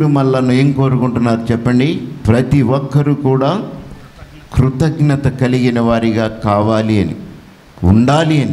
మనల్ని ఏం కోరుకుంటున్నారు చెప్పండి ప్రతి ఒక్కరూ కూడా కృతజ్ఞత కలిగిన వారిగా కావాలి అని ఉండాలి అని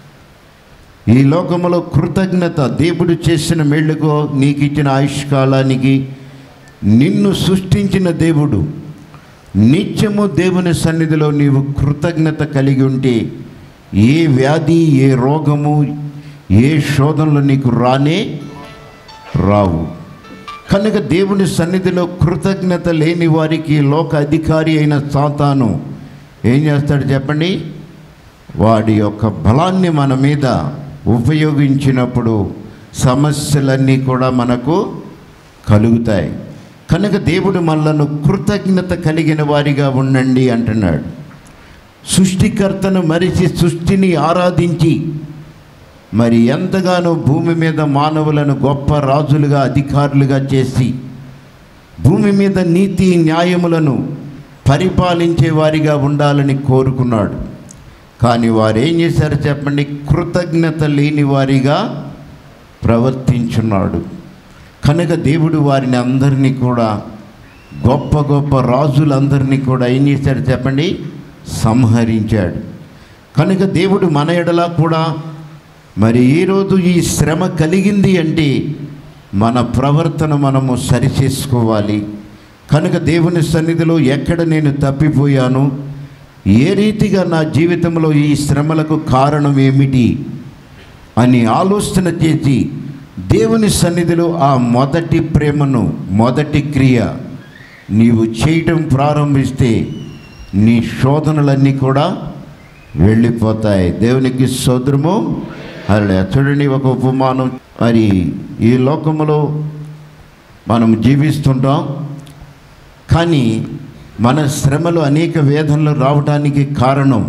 ఈ లోకములో కృతజ్ఞత దేవుడు చేసిన మేళ్ళకు నీకు ఇచ్చిన ఆయుష్కాలానికి నిన్ను సృష్టించిన దేవుడు నిత్యము దేవుని సన్నిధిలో నీవు కృతజ్ఞత కలిగి ఉంటే ఏ వ్యాధి ఏ రోగము ఏ శోధనలు నీకు రానే రావు కనుక దేవుని సన్నిధిలో కృతజ్ఞత లేని వారికి లోక అధికారి అయిన సాతాను ఏం చేస్తాడు చెప్పండి వాడి యొక్క బలాన్ని మన మీద ఉపయోగించినప్పుడు సమస్యలన్నీ కూడా మనకు కలుగుతాయి కనుక దేవుడు మనలను కృతజ్ఞత కలిగిన వారిగా ఉండండి అంటున్నాడు సృష్టికర్తను మరిచి సృష్టిని ఆరాధించి మరి ఎంతగానో భూమి మీద మానవులను గొప్ప రాజులుగా అధికారులుగా చేసి భూమి మీద నీతి న్యాయములను పరిపాలించే వారిగా ఉండాలని కోరుకున్నాడు కానీ వారు ఏం చేశారు చెప్పండి కృతజ్ఞత లేని వారిగా ప్రవర్తించున్నాడు కనుక దేవుడు వారిని అందరినీ కూడా గొప్ప గొప్ప రాజులందరినీ కూడా ఏం చేశాడు చెప్పండి సంహరించాడు కనుక దేవుడు మన ఎడలా కూడా మరి ఈరోజు ఈ శ్రమ కలిగింది అంటే మన ప్రవర్తన మనము సరిచేసుకోవాలి కనుక దేవుని సన్నిధిలో ఎక్కడ నేను తప్పిపోయాను ఏ రీతిగా నా జీవితంలో ఈ శ్రమలకు కారణం ఏమిటి అని ఆలోచన చేసి దేవుని సన్నిధిలో ఆ మొదటి ప్రేమను మొదటి క్రియ నీవు చేయటం ప్రారంభిస్తే నీ శోధనలన్నీ కూడా వెళ్ళిపోతాయి దేవునికి సోదరము అలా చూడండి ఒక ఉపమానం మరి ఈ లోకములో మనం జీవిస్తుంటాం కానీ మన శ్రమలు అనేక వేదనలు రావడానికి కారణం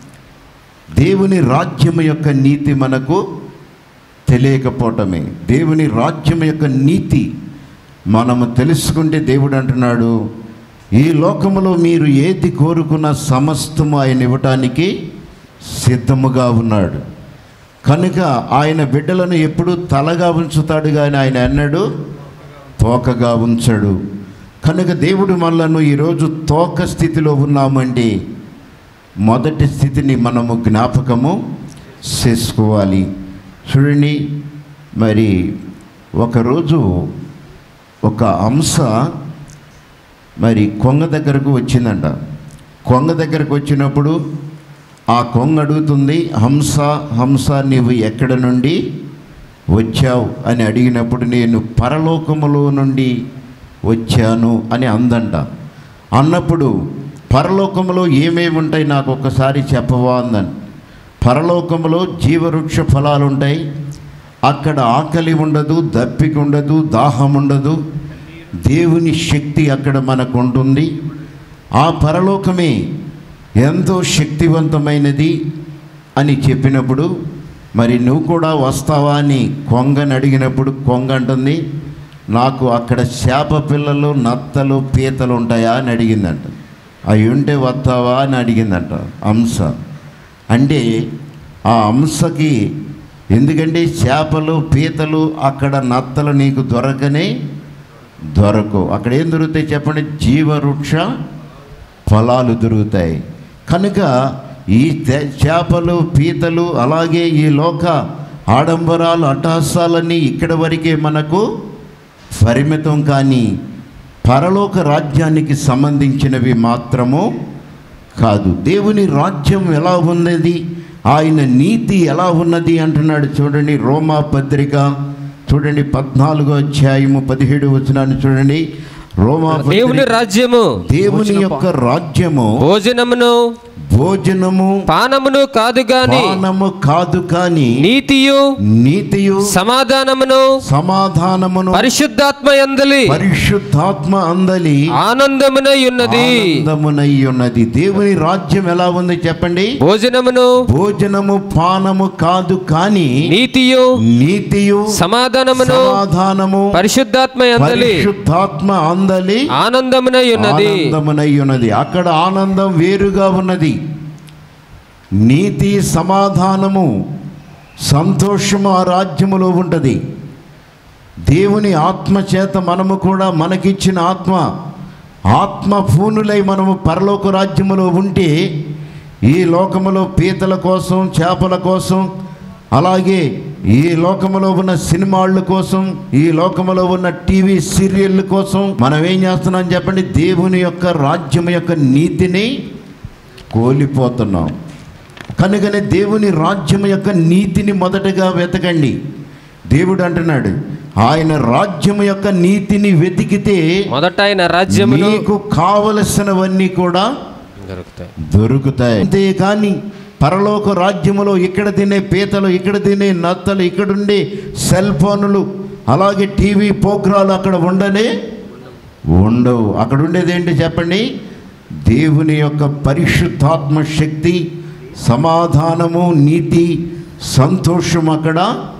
దేవుని రాజ్యం యొక్క నీతి మనకు తెలియకపోవటమే దేవుని రాజ్యం యొక్క నీతి మనము తెలుసుకుంటే దేవుడు అంటున్నాడు ఈ లోకములో మీరు ఏది కోరుకున్న సమస్తము ఆయన ఇవ్వటానికి సిద్ధముగా ఉన్నాడు కనుక ఆయన బిడ్డలను ఎప్పుడూ తలగా ఉంచుతాడు కానీ ఆయన అన్నాడు తోకగా ఉంచడు కనుక దేవుడు మనలను ఈరోజు తోక స్థితిలో ఉన్నామంటే మొదటి స్థితిని మనము జ్ఞాపకము చేసుకోవాలి చూడండి మరి ఒకరోజు ఒక అంశ మరి కొంగ దగ్గరకు వచ్చిందంట కొంగ దగ్గరకు వచ్చినప్పుడు ఆ కొంగ అడుగుతుంది హంస హంస నీవు ఎక్కడ నుండి వచ్చావు అని అడిగినప్పుడు నేను పరలోకములో నుండి వచ్చాను అని అందంట అన్నప్పుడు పరలోకములో ఏమేమి ఉంటాయి నాకు ఒక్కసారి చెప్పవా అందని పరలోకములో జీవవృక్ష ఫలాలు ఉంటాయి అక్కడ ఆకలి ఉండదు దప్పిక ఉండదు దాహం ఉండదు దేవుని శక్తి అక్కడ మనకు ఉంటుంది ఆ పరలోకమే ఎంతో శక్తివంతమైనది అని చెప్పినప్పుడు మరి నువ్వు కూడా వస్తావా అని కొంగని అడిగినప్పుడు కొంగ అంటుంది నాకు అక్కడ చేప పిల్లలు నత్తలు పీతలు ఉంటాయా అని అడిగిందంట అవి ఉంటే వస్తావా అని అడిగిందంట అంశ అంటే ఆ అంశకి ఎందుకంటే చేపలు పీతలు అక్కడ నత్తలు నీకు దొరకనే దొరకవు అక్కడ ఏం దొరుకుతాయి చెప్పండి జీవవృక్ష ఫలాలు దొరుకుతాయి కనుక ఈ తే- చేపలు పీతలు అలాగే ఈ లోక ఆడంబరాలు అట్టహాసాలన్నీ ఇక్కడ వరకే మనకు పరిమితం కానీ పరలోక రాజ్యానికి సంబంధించినవి మాత్రము కాదు దేవుని రాజ్యం ఎలా ఉన్నది ఆయన నీతి ఎలా ఉన్నది అంటున్నాడు చూడండి రోమా పత్రిక చూడండి పద్నాలుగో అధ్యాయము పదిహేడు వచనాన్ని చూడండి రోమా పత్రిక- దేవుని రాజ్యము దేవుని యొక్క రాజ్యము భోజనమును భోజనము పానమును కాదు గాని పానము కాదు కానీ నీతియు నీతియు సమాధానమును సమాధానమును పరిశుద్ధాత్మ యందలి పరిశుద్ధాత్మ అందలి ఆనందమునై ఉన్నది ఆనందమునై ఉన్నది దేవుని రాజ్యం ఎలా ఉంది చెప్పండి భోజనమును భోజనము పానము కాదు కానీ నీతియు నీతియు సమాధానమును సమాధానము పరిశుద్ధాత్మ యందలి పరిశుద్ధాత్మ అందలి ఆనందమునై ఉన్నది ఆనందమునై ఉన్నది అక్కడ ఆనందం వేరుగా ఉన్నది నీతి సమాధానము సంతోషము ఆ రాజ్యములో ఉంటుంది దేవుని ఆత్మ చేత మనము కూడా మనకిచ్చిన ఆత్మ ఆత్మ పూనులై మనము పరలోక రాజ్యములో ఉంటే ఈ లోకములో పీతల కోసం చేపల కోసం అలాగే ఈ లోకములో ఉన్న సినిమాళ్ళ కోసం ఈ లోకములో ఉన్న టీవీ సీరియళ్ళ కోసం మనం ఏం చేస్తున్నాం చెప్పండి దేవుని యొక్క రాజ్యం యొక్క నీతిని కోల్పోతున్నాం కనుకనే దేవుని రాజ్యం యొక్క నీతిని మొదటగా వెతకండి దేవుడు అంటున్నాడు ఆయన రాజ్యం యొక్క నీతిని వెతికితే మొదట ఆయన రాజ్యమును మీకు కావలసినవన్నీ కూడా దొరుకుతాయి దొరుకుతాయి అంతేకాని పరలోక రాజ్యములో ఇక్కడ తినే పీతలు ఇక్కడ తినే నత్తలు ఇక్కడుండే సెల్ ఫోన్లు అలాగే టీవీ పోగ్రాలు అక్కడ ఉండనే ఉండవు అక్కడ ఉండేది ఏంటి చెప్పండి దేవుని యొక్క పరిశుద్ధాత్మ శక్తి సమాధానము నీతి సంతోషం అక్కడ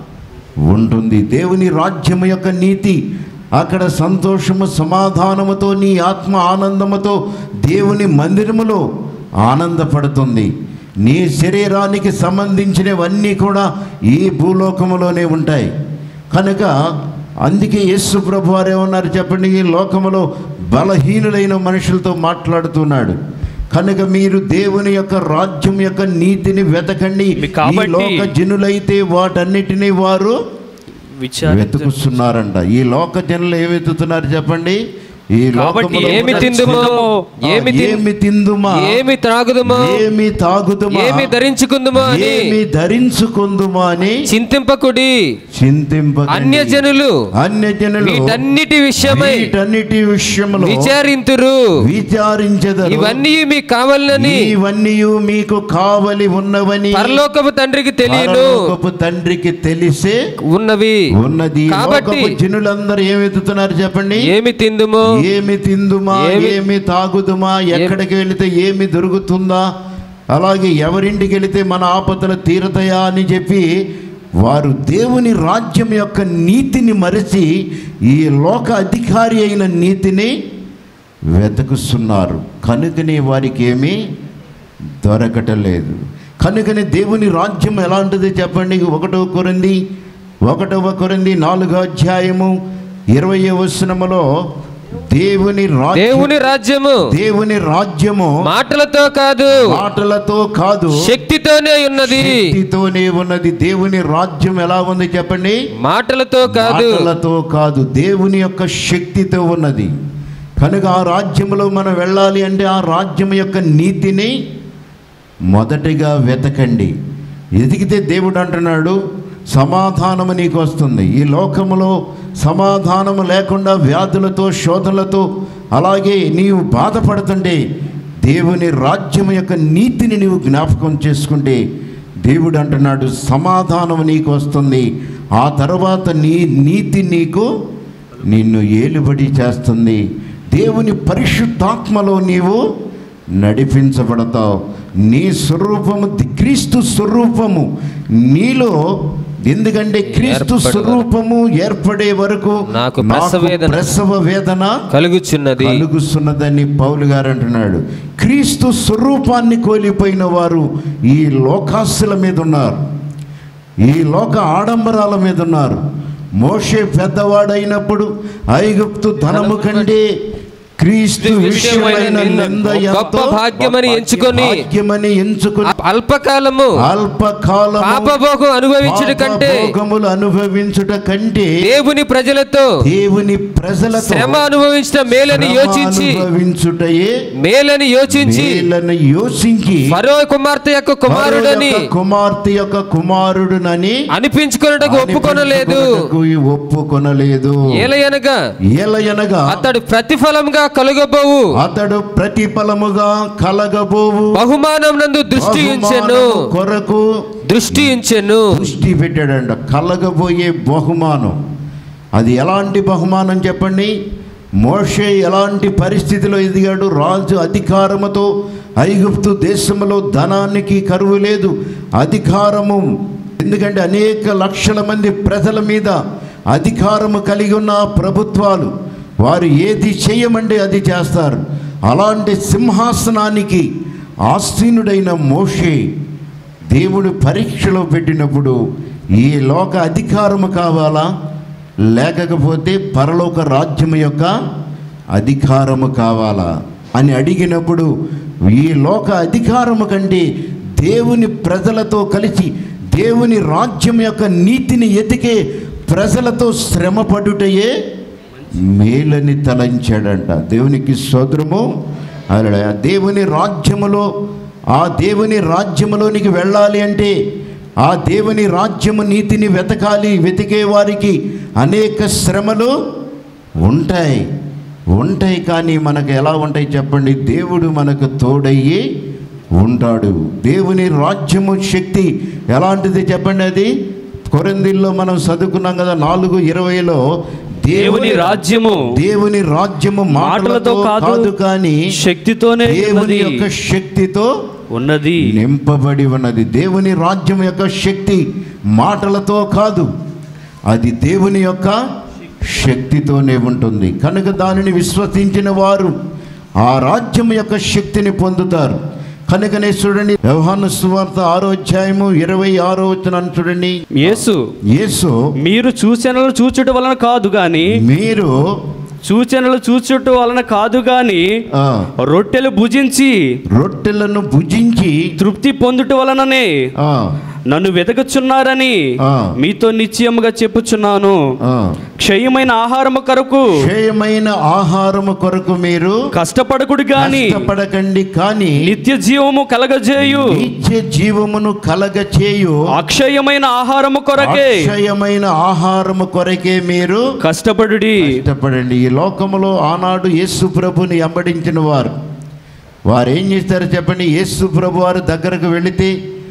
ఉంటుంది దేవుని రాజ్యము యొక్క నీతి అక్కడ సంతోషము సమాధానముతో నీ ఆత్మ ఆనందముతో దేవుని మందిరములో ఆనందపడుతుంది నీ శరీరానికి సంబంధించినవన్నీ కూడా ఈ భూలోకములోనే ఉంటాయి కనుక అందుకే యేసు ప్రభు వారు ఏమన్నారు చెప్పండి ఈ లోకములో బలహీనులైన మనుషులతో మాట్లాడుతున్నాడు కనుక మీరు దేవుని యొక్క రాజ్యం యొక్క నీతిని వెతకండి ఈ కాబట్టి- లోక జనులైతే వాటన్నిటినీ వారు విచారించ వెతుకుతున్నారంట ఈ లోక జనులు ఏమి వెతుకుతున్నారు చెప్పండి ఈ కాబట్టి లోకములో ఏమి ఉన్న తిందుమో, ఆ, ఏమి తిన్- ఏమి తిందుమా ఏమి త్రాగుదుమో ఏమి తాగుదుమా ఏమి ధరించుకుందుమో అని ఏమి ధరించుకుందుమా అని చింతింపకుడి చింతింప అన్యజనులు అన్యజనులు వీటన్నిటి విషయమై వీటన్నిటి విషయంలో విచారింతురు విచారించదరు ఇవన్నీ మీకు కావాలని ఇవన్నీ మీకు కావలి ఉన్నవని పరలోకపు తండ్రికి తెలియను పరలోకపు తండ్రికి తెలిసే ఉన్నవి ఉన్నది ఈ కాబట్టి లోకపు జనులందరూ ఏమి వెతుకుతున్నారు చెప్పండి ఏమి తిందుమో ఏమి తిందుమా ఏమి- ఏమి తాగుదుమా ఎక్కడికి వెళితే ఏమి దొరుకుతుందా అలాగే ఎవరింటికి వెళితే మన ఆపదలు తీరతాయా అని చెప్పి వారు దేవుని రాజ్యం యొక్క నీతిని మరచి ఈ లోక అధికారి అయిన నీతిని వెతుకుస్తున్నారు కనుకనే వారికి ఏమీ దొరకటలేదు కనుకనే దేవుని రాజ్యం ఎలాంటిది చెప్పండి ఒకటో కొరింది ఒకటవ కొరింది నాలుగో అధ్యాయము ఇరవై వచనములో దేవుని రాజ్యం దేవుని రాజ్యము దేవుని రాజ్యము మాటలతో కాదు మాటలతో కాదు శక్తితోనే ఉన్నది శక్తితోనే ఉన్నది దేవుని రాజ్యం ఎలా ఉంది చెప్పండి మాటలతో కాదు మాటలతో కాదు దేవుని యొక్క శక్తితో ఉన్నది కనుక ఆ రాజ్యంలో మనం వెళ్ళాలి అంటే ఆ రాజ్యం యొక్క నీతిని మొదటిగా వెతకండి ఎదిగితే దేవుడు అంటున్నాడు సమాధానము నీకు వస్తుంది ఈ లోకములో సమాధానము లేకుండా వ్యాధులతో శోధనలతో అలాగే నీవు బాధపడుతుంటే దేవుని రాజ్యం యొక్క నీతిని నీవు జ్ఞాపకం చేసుకుంటే దేవుడు అంటున్నాడు సమాధానం నీకు వస్తుంది ఆ తర్వాత నీ నీతి నీకు నిన్ను ఏలుబడి చేస్తుంది దేవుని పరిశుద్ధాత్మలో నీవు నడిపించబడతావు నీ స్వరూపము ది- క్రీస్తు స్వరూపము నీలో ఎందుకంటే క్రీస్తు ఏర్పడే స్వరూపము ఏర్పడే వరకు నాకు ప్రసవ వేదన. ప్రసవ వేదన కలుగుచున్నది కలుగుతున్నదని పౌలు గారు అంటున్నాడు క్రీస్తు స్వరూపాన్ని కోల్పోయిన వారు ఈ లోకాస్తుల మీద ఉన్నారు ఈ లోక ఆడంబరాల మీద ఉన్నారు మోషే పెద్దవాడైనప్పుడు ఐగుప్తు ధనము కంటే క్రీస్తు విషయమైన నింద ఎంతో గొప్ప భాగ్యమని ఎంచుకొని భాగ్యమని ఎంచుకుని అల్పకాలము అల్పకాలం పాపభోగం అనుభవించుట కంటే భోగములు అనుభవించుట కంటే దేవుని ప్రజలతో దేవుని ప్రజలతో శ్రమ అనుభవించిన మేలని శ్రమ యోచించి అనుభవించుటయే మేలని యోచించి మేలను యోచించి ఫరో కుమార్తె యొక్క కుమారుడని ఫరో యొక్క కుమార్తె యొక్క కుమారుడునని అనిపించుకొనుటకు ఒప్పుకొనలేదు అనిపించుకొనుటకు ఒప్పుకొనలేదు ఏలయనగా ఏలయనగా అతడు ప్రతిఫలంగా కలుగబోవు అతడు ప్రతిఫలముగా కలగబోవు బహుమానం నందు దృష్టి ఉంచెను బహుమానము కొరకు దృష్టి ఉంచెను దృష్టి పెట్టాడంట కలగబోయే బహుమానం అది ఎలాంటి బహుమానం చెప్పండి మోషే ఎలాంటి పరిస్థితిలో ఎదిగాడు రాజు అధికారముతో ఐగుప్తు దేశంలో ధనానికి కరువు లేదు అధికారము ఎందుకంటే అనేక లక్షల మంది ప్రజల మీద అధికారము కలిగి ఉన్న ఆ ప్రభుత్వాలు వారు ఏది చేయమంటే అది చేస్తారు అలాంటి సింహాసనానికి ఆసీనుడైన మోషే దేవుడు పరీక్షలో పెట్టినప్పుడు ఈ లోక అధికారము కావాలా లేకపోతే పరలోక రాజ్యం యొక్క అధికారము కావాలా అని అడిగినప్పుడు ఈ లోక అధికారము కంటే దేవుని ప్రజలతో కలిసి దేవుని రాజ్యం యొక్క నీతిని ఎతికే ప్రజలతో శ్రమపడుటయే మేలని తలంచాడంట దేవునికి సోదరము అలా దేవుని రాజ్యములో ఆ దేవుని రాజ్యములోనికి వెళ్ళాలి అంటే ఆ దేవుని రాజ్యము నీతిని వెతకాలి వెతికే వారికి అనేక శ్రమలు ఉంటాయి ఉంటాయి కానీ మనకు ఎలా ఉంటాయి చెప్పండి దేవుడు మనకు తోడయ్యి ఉంటాడు దేవుని రాజ్యము శక్తి ఎలాంటిది చెప్పండి అది కొరందిల్లో మనం చదువుకున్నాం కదా నాలుగు ఇరవైలో దేవుని రాజ్యము దేవుని రాజ్యము మాటలతో కాదు, కాదు కానీ శక్తితోనే దేవుని ఉన్నది. యొక్క శక్తితో ఉన్నది నింపబడి ఉన్నది దేవుని రాజ్యం యొక్క శక్తి మాటలతో కాదు అది దేవుని యొక్క శక్తితోనే ఉంటుంది కనుక దానిని విశ్వసించిన వారు ఆ రాజ్యం యొక్క శక్తిని పొందుతారు కనుకనే చూడండి వ్యవహాన సువార్త ఆరో అధ్యాయము ఇరవై ఆరో వచ్చినాను చూడండి యేసు యేసు మీరు సూచనలు చూచుట వలన కాదు గాని మీరు సూచనలు చూచుట వలన కాదు గాని ఆ, రొట్టెలు భుజించి రొట్టెలను భుజించి తృప్తి పొందుట వలననే ఆ, నన్ను వెతకుచున్నారని ఆ. మీతో నిశ్చయముగా చెప్పుచున్నాను ఆ, క్షయమైన ఆహారము కొరకు క్షయమైన ఆహారము కొరకు మీరు కష్టపడకుడు గాని కష్టపడకండి కానీ నిత్య జీవము కలగజేయు నిత్య జీవమును కలగ చేయు అక్షయమైన ఆహారము కొరకే అక్షయమైన ఆహారము కొరకే మీరు కష్టపడుడి కష్టపడండి ఈ లోకములో ఆనాడు యేసు ప్రభుని అంబడించిన వారు వారు ఏం చేస్తారు చెప్పండి యేసు ప్రభు వారు దగ్గరకు వెళితే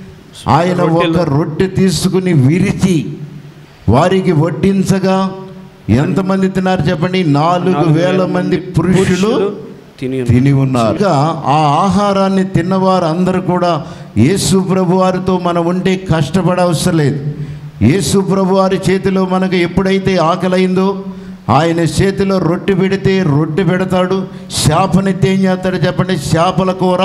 ఆయన ఒక రొట్టె తీసుకుని విరిచి వారికి వడ్డించగా ఎంతమంది తిన్నారు చెప్పండి నాలుగు వేల మంది పురుషులు తిని తిని ఉన్నారు ఇంకా ఆ ఆహారాన్ని తిన్నవారు అందరూ కూడా యేసు ప్రభు వారితో మనం ఉంటే కష్టపడవసరం లేదు యేసు ప్రభు వారి చేతిలో మనకు ఎప్పుడైతే ఆకలైందో ఆయన చేతిలో రొట్టె పెడితే రొట్టె పెడతాడు చేపనెత్తి ఏం చేస్తాడు చెప్పండి చేపల కూర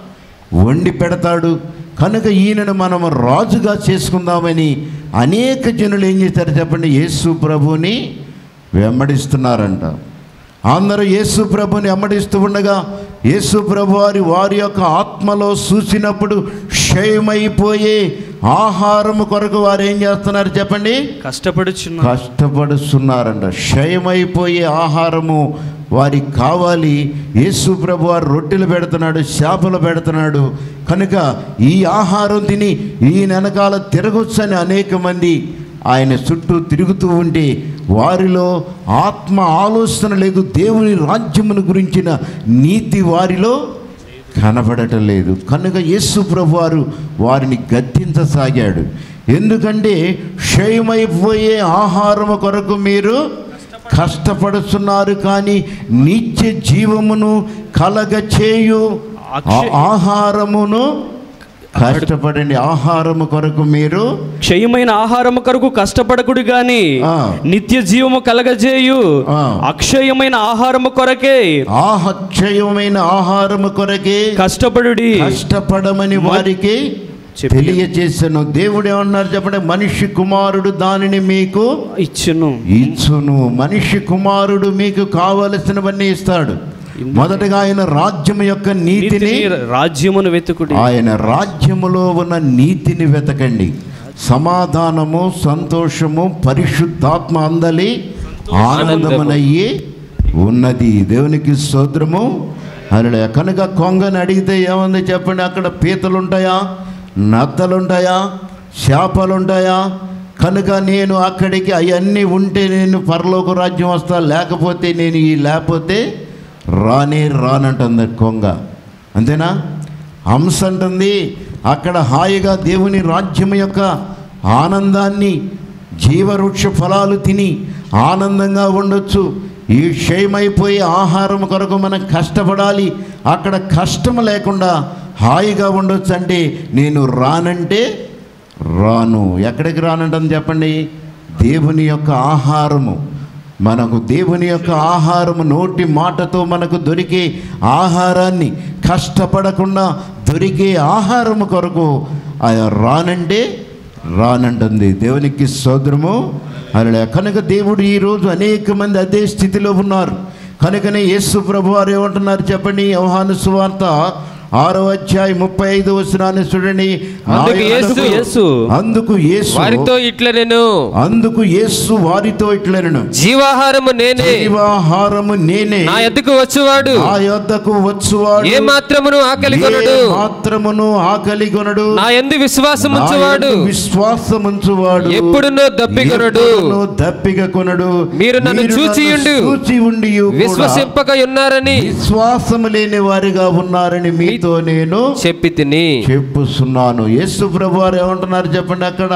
వండి పెడతాడు కనుక ఈయనను మనం రాజుగా చేసుకుందామని అనేక జనులు ఏం చేస్తారు చెప్పండి యేసు ప్రభుని వెంబడిస్తున్నారంట అందరూ యేసు ప్రభుని అమ్మడిస్తూ ఉండగా యేసు ప్రభు వారి వారి యొక్క ఆత్మలో చూసినప్పుడు క్షయమైపోయే ఆహారం కొరకు వారు ఏం చేస్తున్నారు చెప్పండి కష్టపడుచున్నారు కష్టపడుతున్నారంట క్షయమైపోయే ఆహారము వారికి కావాలి యేసు ప్రభు వారు రొట్టెలు పెడుతున్నాడు చేపలు పెడుతున్నాడు కనుక ఈ ఆహారం తిని ఈ వెనకాల తిరగొచ్చని అనేక మంది ఆయన చుట్టూ తిరుగుతూ ఉంటే వారిలో ఆత్మ ఆలోచన లేదు దేవుని రాజ్యమును గురించిన నీతి వారిలో కనబడటం లేదు కనుక యేసు ప్రభు వారు వారిని గద్దించసాగాడు ఎందుకంటే క్షయమైపోయే ఆహారము కొరకు మీరు కష్టపడుతున్నారు కానీ నిత్య జీవమును కలగ చేయు అక్షయ- ఆహారమును కష్టపడండి ఆహారము కొరకు మీరు క్షయమైన ఆహారము కొరకు కష్టపడకుడు గాని ఆ. నిత్య జీవము కలగజేయు ఆ. అక్షయమైన ఆహారము కొరకే ఆహక్షయమైన ఆహారము కొరకే కష్టపడుడి కష్టపడమని వారికి చెప్పి- తెలియచేసను దేవుడు ఏమన్నారు చెప్పండి మనిషి కుమారుడు దానిని మీకు ఇచ్చును ఇచ్చును మనిషి కుమారుడు మీకు కావలసినవన్నీ ఇస్తాడు మొదటగా ఆయన రాజ్యం యొక్క నీతిని నీతిని రాజ్యమును వెతుకుడి ఆయన రాజ్యములో ఉన్న నీతిని వెతకండి సమాధానము సంతోషము పరిశుద్ధాత్మ అందలి ఆనందమునయ్యి ఉన్నది దేవునికి స్తోత్రము అలా కనుక కొంగని అడిగితే ఏముంది చెప్పండి అక్కడ పీతలు ఉంటాయా నత్తలు ఉంటాయా చేపలు ఉంటాయా కనుక నేను అక్కడికి అవన్నీ ఉంటే నేను పరలోక రాజ్యం వస్తా లేకపోతే నేను ఈ లేకపోతే రానే రానంటుంది కొంగ అంతేనా హంస అంటుంది అక్కడ హాయిగా దేవుని రాజ్యం యొక్క ఆనందాన్ని జీవవృక్ష ఫలాలు తిని ఆనందంగా ఉండొచ్చు ఈ క్షయమైపోయే ఆహారం కొరకు మనం కష్టపడాలి అక్కడ కష్టం లేకుండా హాయిగా ఉండొచ్చు అంటే నేను రానంటే రాను ఎక్కడికి రానంటాను చెప్పండి దేవుని యొక్క ఆహారము మనకు దేవుని యొక్క ఆహారము నోటి మాటతో మనకు దొరికే ఆహారాన్ని కష్టపడకుండా దొరికే ఆహారము కొరకు ఆయన రానంటే రానంటుంది దేవునికి సోదరము అలా కనుక దేవుడు ఈరోజు అనేక మంది అదే స్థితిలో ఉన్నారు కనుకనే యేసు ప్రభు వారు ఏమంటున్నారు చెప్పండి యోహాను సువార్త ఆరో అధ్యాయం ముప్పై ఐదు వచనాన్ని చూడండి నా అందుకు యేసు- యొద్దకు- యేసు అందుకు యేసు వారితో ఇట్ల నేను అందుకు యేసు వారితో ఇట్లనను జీవాహారము నేనే జీవాహారము నేనే నా ఎద్దుకు వచ్చువాడు నా యొద్దకు వచ్చువాడు ఏ మాత్రమును ఆకలి కొనడు ఏ మాత్రమును ఆకలి కొనడు నా ఎందు విశ్వాసం నా ఉంచువాడు యందు విశ్వాసముంచువాడు ఎప్పుడునూ దప్పి కొనడు ఎప్పుడునూ దప్పిక కొనడు మీరు నన్ను చూచియుండు. చూచి ఉండి విశ్వసింపక ఉన్నారని విశ్వాసము లేని వారిగా ఉన్నారని మీతో నేను చెప్పి తిని చెప్పుస్తున్నాను యేసు ప్రభు వారు ఏమంటున్నారు చెప్పండి అక్కడ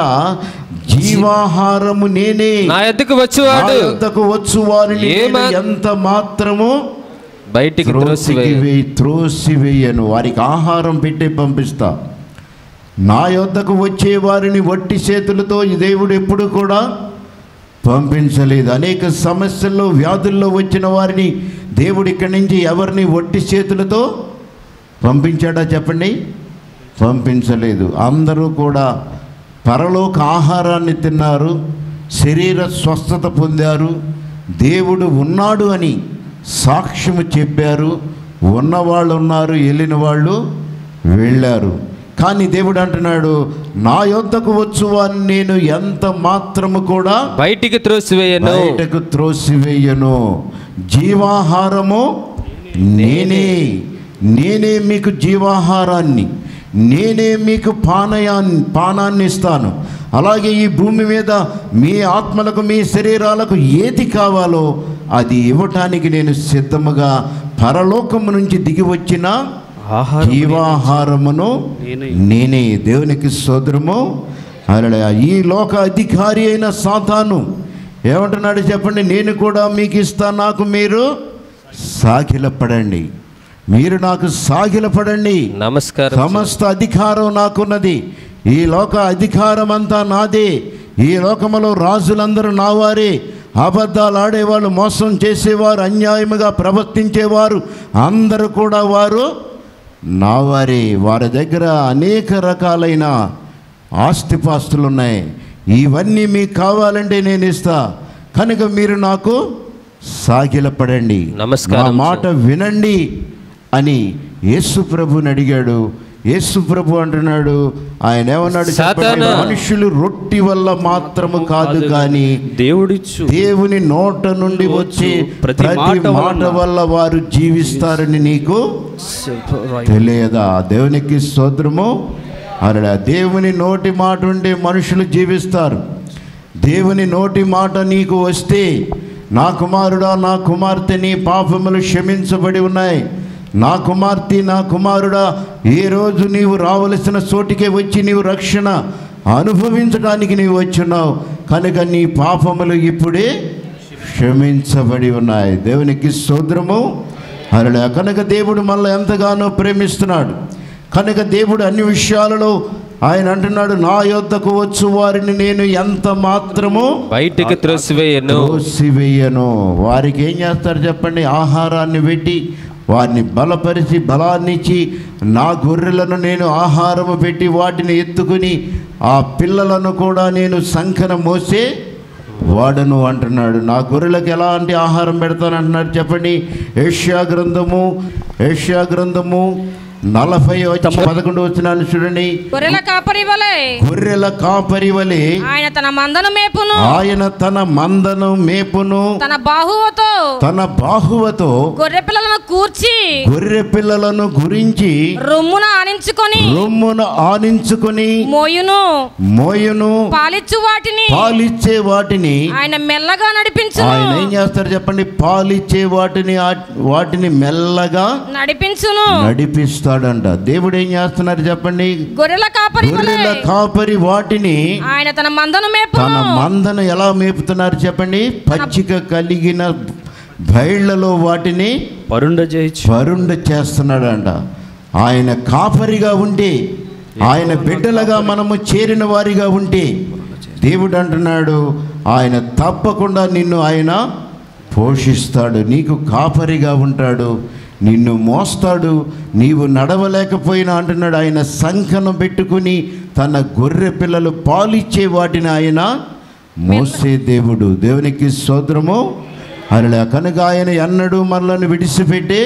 జీవాహారము నేనే నా ఎద్దుకు నా వచ్చువాడు యొద్దకు వచ్చు వారిని ఏ నేను మా- ఎంత మాత్రము బయటికి త్రోసివేయ త్రోసివేయి త్రోసివేయను వారికి ఆహారం పెట్టి పంపిస్తా నా యొద్దకు వచ్చే వారిని వట్టి చేతులతో ఈ దేవుడు ఎప్పుడు కూడా పంపించలేదు అనేక సమస్యల్లో వ్యాధుల్లో వచ్చిన వారిని దేవుడు ఇక్కడి నుంచి ఎవరిని వట్టి చేతులతో పంపించాడా చెప్పండి పంపించలేదు అందరూ కూడా పరలోక ఆహారాన్ని తిన్నారు శరీర స్వస్థత పొందారు దేవుడు ఉన్నాడు అని సాక్ష్యము చెప్పారు ఉన్నవాళ్ళు ఉన్నారు వెళ్ళిన వాళ్ళు వెళ్ళారు కానీ దేవుడు అంటున్నాడు నా యొద్దకు వచ్చు వారిని నేను ఎంత మాత్రము కూడా బయటికి త్రోసివేయను బయటకు త్రోసివేయను జీవాహారము నేనే నేనే మీకు జీవాహారాన్ని నేనే మీకు పానయాన్ని పానాన్ని ఇస్తాను అలాగే ఈ భూమి మీద మీ ఆత్మలకు మీ శరీరాలకు ఏది కావాలో అది ఇవ్వటానికి నేను సిద్ధముగా పరలోకము నుంచి దిగి వచ్చిన ఆహారం జీవాహారమును నేనే. నేనే దేవునికి సోదరము అలా ఈ లోక అధికారి అయిన సాతాను ఏమంటున్నాడు చెప్పండి నేను కూడా మీకు ఇస్తాను నాకు మీరు సాగిలపడండి మీరు నాకు సాగిలపడండి నమస్కారం సమస్త అధికారం నాకున్నది ఈ లోక అధికారం అంతా నాదే ఈ లోకములో రాజులందరూ నా వారే అబద్ధాలు ఆడేవాళ్ళు మోసం చేసేవారు అన్యాయముగా ప్రవర్తించేవారు అందరూ కూడా వారు నా వారే వారి దగ్గర అనేక రకాలైన ఆస్తిపాస్తులు ఉన్నాయి ఇవన్నీ మీకు కావాలంటే నేను ఇస్తా కనుక మీరు నాకు సాగిలపడండి నమస్కారం, నా మాట వినండి అని యేసు ప్రభుని అడిగాడు యేసు ప్రభు అంటున్నాడు ఆయన ఏమన్నాడు చెప్పండి? సాతానా. మనుషులు రొట్టి వల్ల మాత్రము కాదు కానీ దేవుడిచ్చు దేవుని నోట నుండి వచ్చే ప్రతి ప్రతి మాట మాట వలన వల్ల వారు జీవిస్తారని నీకు తెలియదా దేవునికి స్తోత్రము అలా దేవుని నోటి మాట ఉండే మనుషులు జీవిస్తారు దేవుని నోటి మాట నీకు వస్తే నా కుమారుడా నా కుమార్తె నీ పాపములు క్షమించబడి ఉన్నాయి నా కుమార్తె నా కుమారుడా ఏ రోజు నీవు రావలసిన చోటికే వచ్చి నీవు రక్షణ అనుభవించడానికి నీవు వచ్చున్నావు కనుక నీ పాపములు ఇప్పుడే క్షమించబడి ఉన్నాయి దేవునికి స్తోత్రము అలా కనుక దేవుడు మనల్ని ఎంతగానో ప్రేమిస్తున్నాడు కనుక దేవుడు అన్ని విషయాలలో ఆయన అంటున్నాడు నా యొద్దకు వచ్చు వారిని నేను ఎంత మాత్రము బయటికి త్రోసివేయను త్రోసివేయను వారికి ఏం చేస్తారు చెప్పండి ఆహారాన్ని పెట్టి వారిని బలపరిచి బలాన్ని ఇచ్చి నా గొర్రెలను నేను ఆహారము పెట్టి వాటిని ఎత్తుకుని ఆ పిల్లలను కూడా నేను సంఖన మోసే వాడను అంటున్నాడు నా గొర్రెలకు ఎలాంటి ఆహారం పెడతానంటున్నాడు చెప్పండి ఏషియా గ్రంథము ఏషియా గ్రంథము నలభై వచ్చి పదకొండు వచ్చినాను చూడండి గొర్రెల కాపరి వలె గొర్రెల కాపరి వలె ఆయన తన మందను మేపును ఆయన తన మందను మేపును తన బాహువుతో తన బాహువతో గొర్రె పిల్లలను కూర్చి గొర్రె పిల్లలను గురించి రొమ్మున ఆనించుకొని రొమ్మును ఆనించుకుని మోయును మోయును పాలిచ్చు వాటిని పాలిచ్చే వాటిని ఆయన మెల్లగా నడిపించును ఆయన ఏం చేస్తారు చెప్పండి పాలిచ్చే వాటిని ఆ- వాటిని మెల్లగా నడిపించును నడిపిస్తాడంట దేవుడు ఏం చేస్తున్నారు చెప్పండి గొర్రెల కాపరి వలె గొర్రెల కాపరి వాటిని ఆయన తన మందను తన మేపును మందను ఎలా మేపుతున్నారు చెప్పండి పచ్చిక కలిగిన బయళ్లలో వాటిని పరుండ చేయొచ్చు వరుండ చేస్తున్నాడంట ఆయన కాపరిగా ఉంటే ఆయన బిడ్డలుగా మనము చేరిన వారిగా ఉంటే దేవుడు అంటున్నాడు ఆయన తప్పకుండా నిన్ను ఆయన పోషిస్తాడు నీకు కాపరిగా ఉంటాడు నిన్ను మోస్తాడు నీవు నడవలేకపోయినా అంటున్నాడు ఆయన సంఖను పెట్టుకుని తన గొర్రె పిల్లలు పాలిచ్చే వాటిని ఆయన మోసే దేవుడు దేవునికి స్తోత్రము అలా కనుక ఆయన ఎన్నడూ మనలను విడిచిపెట్టే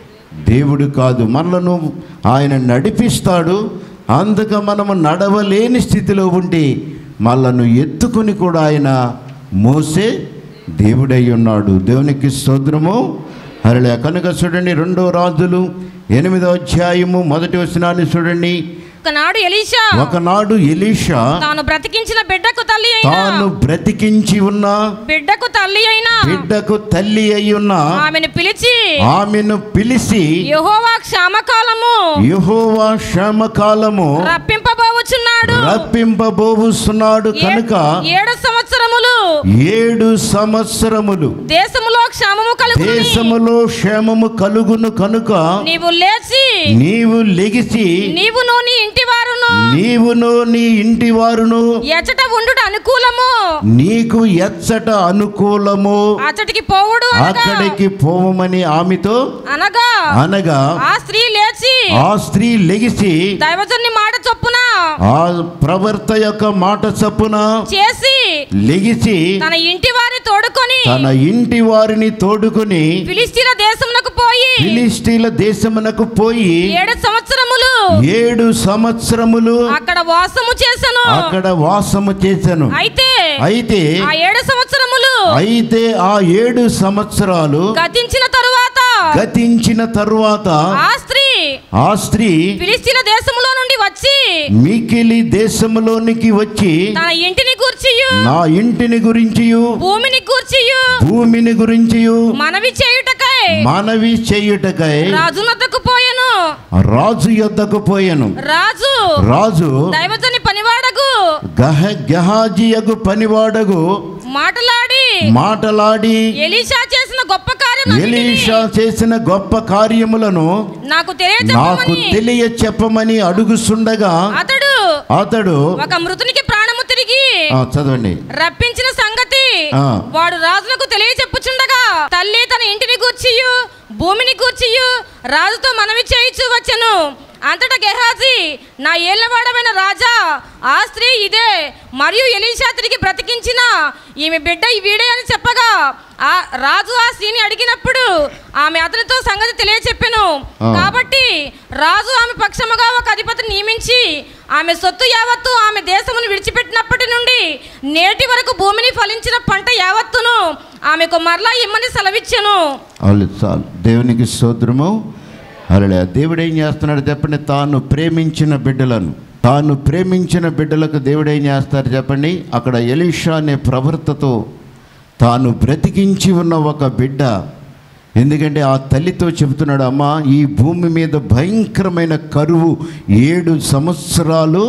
దేవుడు కాదు మనలను ఆయన నడిపిస్తాడు అందుక మనము నడవలేని స్థితిలో ఉంటే మనలను ఎత్తుకుని కూడా ఆయన మోసే దేవుడై ఉన్నాడు దేవునికి స్తోత్రము అరలే కనుక చూడండి రెండో రాజులు ఎనిమిదో అధ్యాయము మొదటి వచనాన్ని చూడండి ఒకనాడు ఎలీషా ఒకనాడు ఎలీషా తాను బ్రతికించిన బిడ్డకు తల్లి అయినా తాను బ్రతికించి ఉన్న బిడ్డకు తల్లి అయినా బిడ్డకు తల్లి అయి ఉన్న ఆమెను పిలిచి ఆమెను పిలిచి యెహోవా క్షామకాలము యెహోవా క్షేమకాలము రప్పింపబోచున్నాడు రప్పింపబోవుస్తున్నాడు ఏ- కనుక ఏడు సంవత్సరములు ఏడు సంవత్సరములు దేశములో క్షామము కలుగును దేశములో క్షేమము కలుగును కనుక నీవు లేచి నీవు లెగిసి నీవును నీ ఇంటి వారును నీవును నీ ఇంటి వారును ఎచ్చట ఉండుట అనుకూలము నీకు ఎచ్చట అనుకూలము అచ్చటికి పోవుడు అనగా అక్కడికి పోవమని ఆమెతో అనగా అనగా ఆ స్త్రీ లేచి ఆ స్త్రీ లెగిసి దైవజన్ని మాట చొప్పున ఆ ప్రవర్త యొక్క మాట చప్పున చేసి లెగిసి తన ఇంటి వారిని తోడుకొని తన ఇంటి వారిని తోడుకుని ఫిలిస్తీన్ల దేశమునకు పోయి ఫిలిస్తీన్ల దేశమునకు పోయి ఏడు సంవత్సరములు ఏడు సంవత్సరములు అక్కడ వాసము చేసెను అక్కడ వాసము చేశాను అయితే అయితే ఆ ఏడు సంవత్సరములు అయితే ఆ ఏడు సంవత్సరాలు గతించిన తరువాత గతించిన తరువాత ఆ స్త్రీ ఆ స్త్రీ ఫిలిస్తీన్ల దేశములో నుండి వచ్చి మికిలి దేశములోనికి వచ్చి తన ఇంటిని కూర్చియు నా ఇంటిని గురించియు భూమిని కూర్చియు భూమిని గురించియు మనవి చేయుటకై మనవి చేయుటకై రాజునద్దకు పోయెను రాజు యొద్దకు పోయాను రాజు రాజు దైవజని పనివాడకు గహ గహాజియగు పనివాడగు మాటలాడి మాటలాడి ఎలీషా చేసిన గొప్ప కార్యం ఎలీషా చేసిన గొప్ప కార్యములను నాకు నాకు తెలియజెప్పమని తెలియ చెప్పమని అడుగుచుండగా అతడు అతడు ఒక మృతునికి ప్రాణము తిరిగి ఆ, చదవండి రప్పించిన సంగతి ఆ. వాడు రాజులకు తెలియచెప్పుచుండగా తల్లి తన ఇంటిని కూర్చియు భూమిని కూర్చియు రాజుతో మనవి చేయిచు వచ్చెను అంతటా గెహాజీ నా ఏళ్ళవాడమైన రాజా ఆ స్త్రీ ఇదే మరియు ఎలీషా తిరిగి బ్రతికించిన ఈమె బిడ్డ ఈ వీడే అని చెప్పగా ఆ రాజు ఆ స్త్రీని అడిగినప్పుడు ఆమె అతనితో సంగతి తెలియచెప్పెను ఆ. కాబట్టి రాజు ఆమె పక్షముగా ఒక అధిపతిని నియమించి ఆమె సొత్తు యావత్తు ఆమె దేశమును విడిచిపెట్టినప్పటి నుండి నేటి వరకు భూమిని ఫలించిన పంట యావత్తును ఆమెకు మరలా ఇమ్మని సెలవిచ్చెను వాళ్ళు చాలు దేవునికి స్తోత్రము అలా దేవుడు ఏం చేస్తున్నాడు చెప్పండి తాను ప్రేమించిన బిడ్డలను తాను ప్రేమించిన బిడ్డలకు దేవుడు ఏం చేస్తారు చెప్పండి అక్కడ ఎలీషా అనే ప్రవర్తతో తాను బ్రతికించి ఉన్న ఒక బిడ్డ ఎందుకంటే ఆ తల్లితో చెబుతున్నాడు అమ్మా ఈ భూమి మీద భయంకరమైన కరువు ఏడు సంవత్సరాలు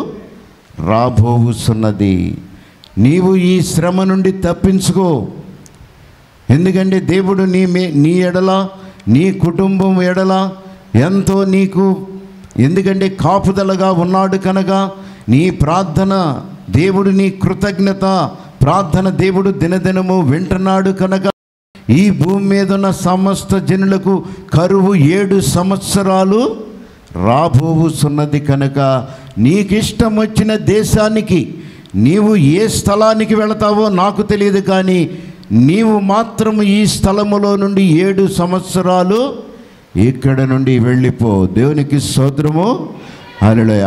రాబోవుతున్నది నీవు ఈ శ్రమ నుండి తప్పించుకో ఎందుకంటే దేవుడు నీ మే నీ ఎడల నీ కుటుంబం ఎడల ఎంతో నీకు ఎందుకంటే కాపుదలగా ఉన్నాడు కనుక నీ ప్రార్థన దేవుడు నీ కృతజ్ఞత ప్రార్థన దేవుడు దినదినము వింటున్నాడు కనుక ఈ భూమి మీద ఉన్న సమస్త జనులకు కరువు ఏడు సంవత్సరాలు రాబోవుతున్నది కనుక నీకిష్టం వచ్చిన దేశానికి నీవు ఏ స్థలానికి వెళతావో నాకు తెలియదు కానీ నీవు మాత్రం ఈ స్థలములో నుండి ఏడు సంవత్సరాలు ఇక్కడ నుండి వెళ్ళిపో దేవునికి స్తోత్రము హల్లెలూయా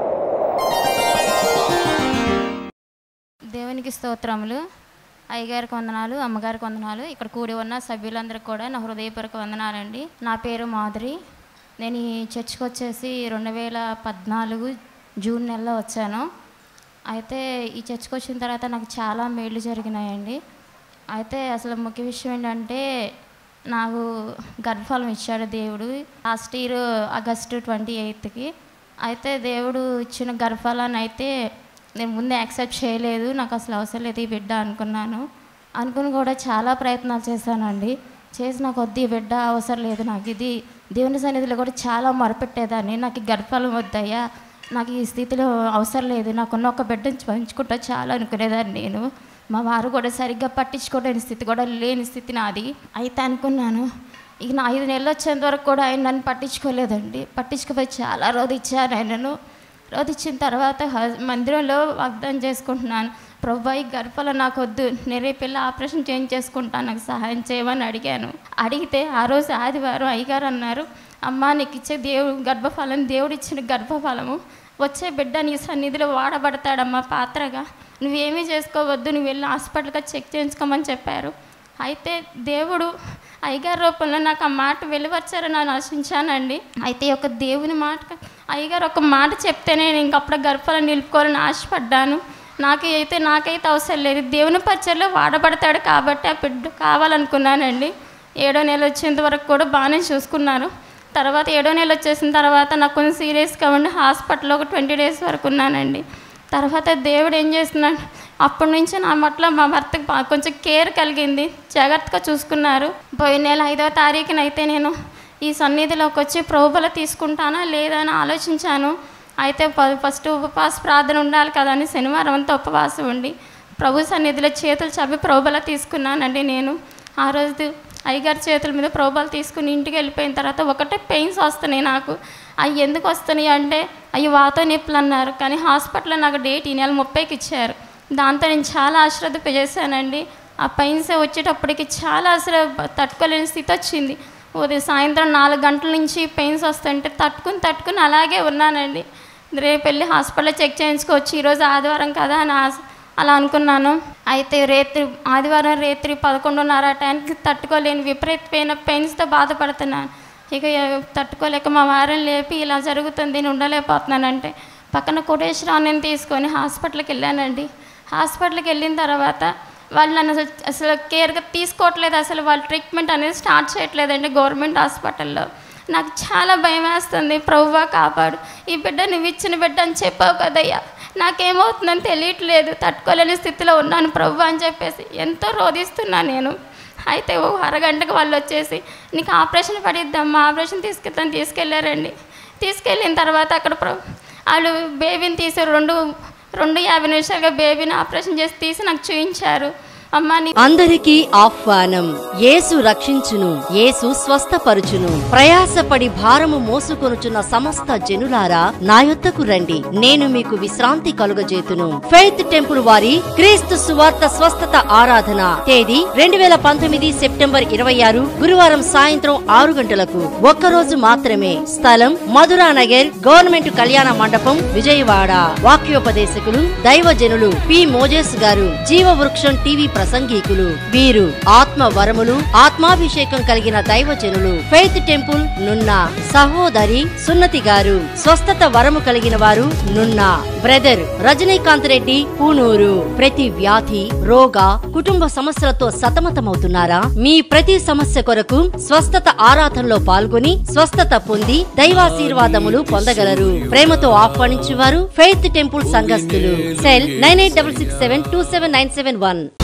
దేవునికి స్తోత్రములు అయ్యగారికి వందనాలు అమ్మగారికి వందనాలు ఇక్కడ కూడి ఉన్న సభ్యులందరికీ కూడా నా హృదయపూర్వక వందనాలండి నా పేరు మాధురి నేను ఈ చర్చ్కి వచ్చేసి రెండు వేల పద్నాలుగు జూన్ నెలలో వచ్చాను అయితే ఈ చర్చ్కి వచ్చిన తర్వాత నాకు చాలా మేళ్ళు జరిగినాయండి అయితే అసలు ముఖ్య విషయం ఏంటంటే నాకు గర్భఫలం ఇచ్చాడు దేవుడు లాస్ట్ ఇయర్ ఆగస్టు ట్వంటీ ఎయిత్కి అయితే దేవుడు ఇచ్చిన గర్భఫలాన్ని అయితే నేను ముందే యాక్సెప్ట్ చేయలేదు నాకు అసలు అవసరం లేదు ఈ బిడ్డ అనుకున్నాను అనుకుని కూడా చాలా ప్రయత్నాలు చేశానండి చేసిన కొద్దీ ఈ బిడ్డ అవసరం లేదు నాకు ఇది దేవుని సన్నిధిలో కూడా చాలా మొరపెట్టేదాన్ని నాకు ఈ గర్భఫలం వద్దయ్యా నాకు ఈ స్థితిలో అవసరం లేదు నాకున్న ఒక బిడ్డను పంచుకుంటా చాలా అనుకునేదాన్ని నేను మా వారు కూడా సరిగ్గా పట్టించుకోలేని స్థితి కూడా లేని స్థితి నాది అయితే అనుకున్నాను ఇక నా ఐదు నెలలు వచ్చేంత వరకు కూడా ఆయన నన్ను పట్టించుకోలేదండి పట్టించుకుపోయి చాలా రోజు ఇచ్చారు ఆయనను రోజు ఇచ్చిన తర్వాత హ- మందిరంలో వాగ్దానం చేసుకుంటున్నాను ప్రభా ఈ గర్భలో నాకు వద్దు నేను రేపు వెళ్ళి ఆపరేషన్ చేంజ్ చేసుకుంటాను నాకు సహాయం చేయమని అడిగాను అడిగితే ఆ రోజు ఆదివారం అయ్యగారు అన్నారు అమ్మా నీకు ఇచ్చే దేవుడు గర్భఫలం దేవుడు ఇచ్చిన గర్భఫలము వచ్చే బిడ్డ నీ సన్నిధిలో వాడబడతాడమ్మా పాత్రగా నువ్వేమీ చేసుకోవద్దు నువ్వు వెళ్ళి హాస్పిటల్గా చెక్ చేయించుకోమని చెప్పారు అయితే దేవుడు అయ్యగారి రూపంలో నాకు ఆ మాట వెలువచ్చారని నేను ఆశించానండి అయితే ఒక దేవుని మాట అయ్యగారు ఒక మాట చెప్తేనే నేను ఇంకప్పుడు గర్భాలను నిలుపుకోవాలని ఆశపడ్డాను నాకు అయితే నాకైతే అవసరం లేదు దేవుని పరిచయలో వాడబడతాడు కాబట్టి ఆ బిడ్డ కావాలనుకున్నానండి ఏడో నెల వచ్చేంత వరకు కూడా బాగానే చూసుకున్నారు తర్వాత ఏడో నెల వచ్చేసిన తర్వాత నాకు కొంచెం సీరియస్గా ఉండి హాస్పిటల్లో ఒక ట్వంటీ డేస్ వరకు ఉన్నానండి తర్వాత దేవుడు ఏం చేస్తున్నాడు అప్పటి నుంచి నా పట్ల మా భర్తకు బా- కొంచెం కేర్ కలిగింది జాగ్రత్తగా చూసుకున్నారు పోయిన నెల ఐదవ తారీఖున అయితే నేను ఈ సన్నిధిలోకి వచ్చి ప్రభుబల తీసుకుంటానా లేదా అని ఆలోచించాను అయితే ప- ఫస్ట్ ఉపవాస ప్రార్థన ఉండాలి కదా అని శనివారం అంతా ఉపవాసం ఉండి ప్రభు సన్నిధిలో చేతులు చప్పి ప్రభుబల తీసుకున్నానండి నేను ఆ రోజు అయ్యగారి చేతుల మీద ప్రోబాలు తీసుకుని ఇంటికి వెళ్ళిపోయిన తర్వాత ఒకటే పెయిన్స్ వస్తున్నాయి నాకు అవి ఎందుకు వస్తున్నాయి అంటే అవి వాత నొప్పులు అన్నారు కానీ హాస్పిటల్లో నాకు డేట్ ఈ నెల ముప్పైకి ఇచ్చారు దాంతో నేను చాలా అశ్రద్ధ చేశానండి ఆ పెయిన్స్ వచ్చేటప్పటికి చాలా అసలు తట్టుకోలేని స్థితి వచ్చింది ఉదయం సాయంత్రం నాలుగు గంటల నుంచి పెయిన్స్ వస్తుంటే తట్టుకుని తట్టుకుని అలాగే ఉన్నానండి రేపు వెళ్ళి హాస్పిటల్లో చెక్ చేయించుకోవచ్చు ఈరోజు ఆదివారం కదా అని ఆశ అలా అనుకున్నాను అయితే రేత్రి ఆదివారం రేత్రి పదకొండున్నర ఆ టైంకి తట్టుకోలేని విపరీతమైన పెయిన్స్తో బాధపడుతున్నాను ఇక ఎ- తట్టుకోలేక మా వారిని లేపి ఇలా జరుగుతుంది నేను ఉండలేకపోతున్నానంటే పక్కన కోటేశ్వరావుని తీసుకొని హాస్పిటల్కి వెళ్ళానండి హాస్పిటల్కి వెళ్ళిన తర్వాత వాళ్ళు నన్ను అసలు అసలు కేర్గా తీసుకోవట్లేదు అసలు వాళ్ళు ట్రీట్మెంట్ అనేది స్టార్ట్ చేయట్లేదండి గవర్నమెంట్ హాస్పిటల్లో నాకు చాలా భయం వేస్తుంది ప్రభువా కాపాడు ఈ బిడ్డ నువ్వు ఇచ్చిన బిడ్డ అని చెప్పావు కదయ్యా నాకేమవుతుందని తెలియట్లేదు తట్టుకోలేని స్థితిలో ఉన్నాను ప్రభు అని చెప్పేసి ఎంతో రోధిస్తున్నాను నేను అయితే ఓ అరగంటకు వాళ్ళు వచ్చేసి నీకు ఆపరేషన్ పడిద్దామా ఆపరేషన్ తీసుకెళ్తాను తీసుకెళ్ళారండి తీసుకెళ్ళిన తర్వాత అక్కడ ప్ర- వాళ్ళు బేబీని తీసి రెండు రెండు యాభై నిమిషాలుగా బేబీని ఆపరేషన్ చేసి తీసి నాకు చూపించారు అమ్మ నీ అందరికీ ఆహ్వానం యేసు రక్షించును యేసు స్వస్థపరుచును ప్రయాసపడి భారము మోసుకొనుచున్న సమస్త జనులారా నా యొద్దకు రండి నేను మీకు విశ్రాంతి కలుగజేతును ఫెయిత్ టెంపుల్ వారి క్రీస్తు సువార్త స్వస్థత ఆరాధన తేదీ రెండు వేల పంతొమ్మిది సెప్టెంబర్ ఇరవై ఆరు గురువారం సాయంత్రం ఆరు గంటలకు ఒక్కరోజు మాత్రమే స్థలం మధురా నగర్ గవర్నమెంట్ కళ్యాణ మండపం విజయవాడ వాక్యోపదేశకులు దైవజనులు పి మోజేస్ గారు జీవవృక్షం టీవీ ప్రసంగికులు వీరు ఆత్మ వరములు ఆత్మాభిషేకం కలిగిన దైవజనులు ఫెయిత్ టెంపుల్ నున్న సహోదరి సున్నతి గారు స్వస్థత వరము కలిగిన వారు నున్న బ్రదర్ రజనీకాంత్ రెడ్డి పూనూరు ప్రతి వ్యాధి రోగ కుటుంబ సమస్యలతో సతమతమవుతున్నారా మీ ప్రతి సమస్య కొరకు స్వస్థత ఆరాధనలో పాల్గొని స్వస్థత పొంది దైవాశీర్వాదములు పొందగలరు ప్రేమతో ఆహ్వానించువారు ఫెయిత్ టెంపుల్ సంఘస్థులు cell nine eight double six seven two seven nine seven one